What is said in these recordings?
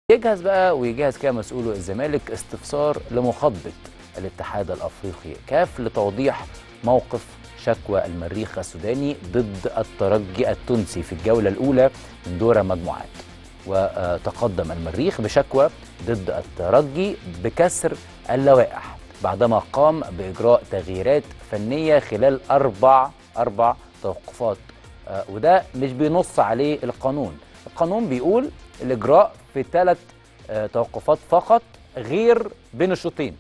يجهز بقى ويجهز كده مسؤولو الزمالك استفسار لمخاطبه الاتحاد الافريقي كاف لتوضيح موقف شكوى المريخ السوداني ضد الترجي التونسي في الجوله الاولى من دور مجموعات وتقدم المريخ بشكوى ضد الترجي بكسر اللوائح بعدما قام باجراء تغييرات فنيه خلال اربع اربع توقفات آه، وده مش بينص عليه القانون القانون بيقول الاجراء في ثلاث توقفات فقط غير بين الشوطين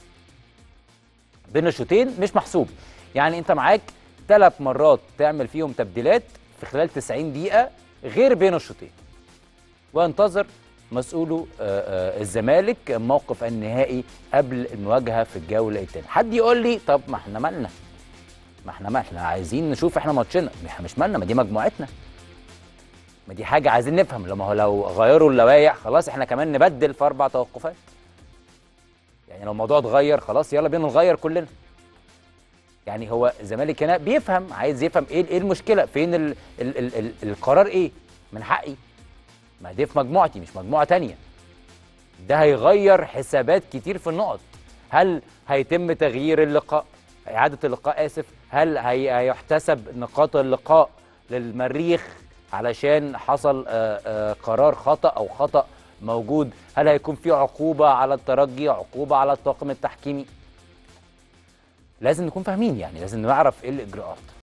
بين الشوطين مش محسوب يعني انت معاك ثلاث مرات تعمل فيهم تبديلات في خلال 90 دقيقه غير بين الشوطين وانتظر مسؤولو آه، آه، الزمالك موقف النهائي قبل المواجهه في الجوله الثانيه حد يقول لي طب ما احنا مالنا ما احنا ما احنا عايزين نشوف احنا ماتشنا ما احنا مش مالنا ما دي مجموعتنا ما دي حاجه عايزين نفهم لما هو لو غيروا اللوائح خلاص احنا كمان نبدل في اربع توقفات يعني لو الموضوع اتغير خلاص يلا بينا نغير كلنا يعني هو الزمالك هنا بيفهم عايز يفهم ايه ايه المشكله فين ال ال ال ال القرار ايه من حقي ما دي في مجموعتي مش مجموعه تانية ده هيغير حسابات كتير في النقط هل هيتم تغيير اللقاء اعاده اللقاء اسف هل هي هيحتسب نقاط اللقاء للمريخ علشان حصل آه، آه، قرار خطا او خطا موجود هل هيكون في عقوبه على الترجي عقوبه على الطاقم التحكيمي لازم نكون فاهمين يعني لازم نعرف ايه الاجراءات